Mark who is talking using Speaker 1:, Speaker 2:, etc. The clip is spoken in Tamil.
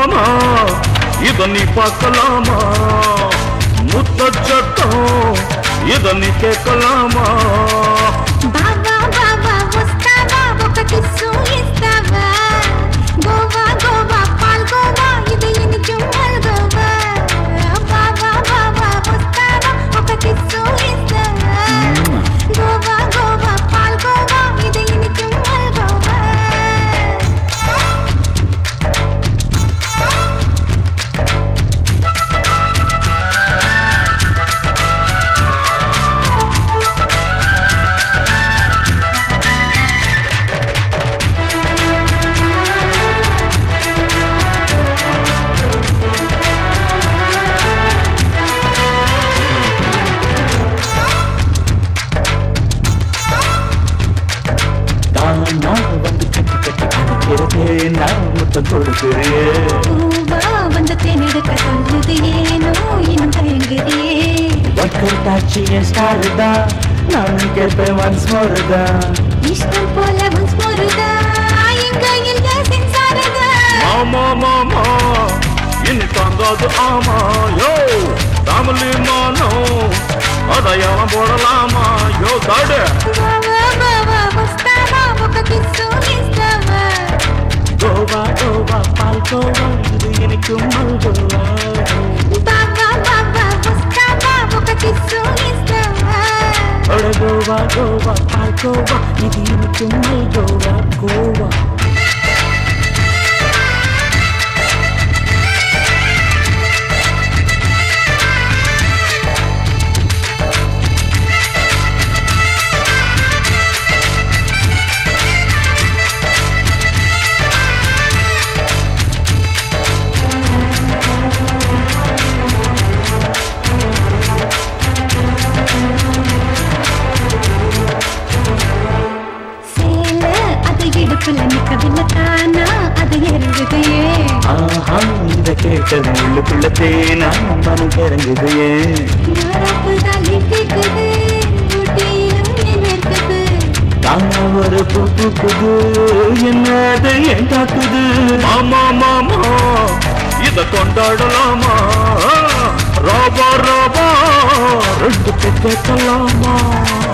Speaker 1: மாமா இத நீ பார்க்கலாமா முத்த சட்டம் இத நீ கேட்கலாமா
Speaker 2: బావా బావా వస్తావా ఒక కిస్సు ఇస్తావా గోవా గోవా పాల్గోవా ఇది ఎనికి మల్గోవా బావా బావా వస్తావా ఒక కిస్సు ఇస్తావా గోవా గోవా పాల్గోవా ఇది ఎనికి మల్గోవా
Speaker 1: தானா வந்து கட்டி கட்டி அணைக்கிறதே நான் முத்தம் கொடுக்கிறேன்
Speaker 2: பூவா வந்து தேனெடுக்க சொல்லுது ஏனோ இன்னும் தயங்குறியே
Speaker 1: ஒக்கட்டாச்சி என் ஸ்டார் தான் நான் கேட்பேன் ஒன்ஸ் மோர் தான்
Speaker 2: இஷ்டம் போல ஒன்ஸ் மோருதா எங்க இல்ல சென்சாரதா
Speaker 1: மாமா மாமா இனி தாங்காது ஆமா யோ தாமலி மானோ அதையெல்லாம் போடலாமா யோ தாடு
Speaker 2: బావా బావా వస్తావా ఒక కిస్సు ఇస్తావా
Speaker 1: கோவா கோவா பால் கோவா இது எனக்கு மல்கோவா
Speaker 2: బావా బావా వస్తావా ఒక కిస్సు ఇస్తావా
Speaker 1: அட கோவா கோவா பால் கோவா இது எனக்கு மல்கோவா கோவா
Speaker 2: சேல அது இடுப்புல நிக்கவில்லை தானா அது எருகுதையே
Speaker 1: ஆஹா இந்த கேட்டது உள்ளுக்குள்ள தேனா மனம் கிறங்குது ஏன்
Speaker 2: யாராப்புதான் கேக்குது ஊட்டியிலும் என்ன இருக்குது
Speaker 1: தாங்க ஒரு பூ பூக்குது என்னது ஏன் காக்குது மாமா மாமா இத கொண்டாடலாமா ராபா ராபா ரெண்டு பேர் கேட்கலாமா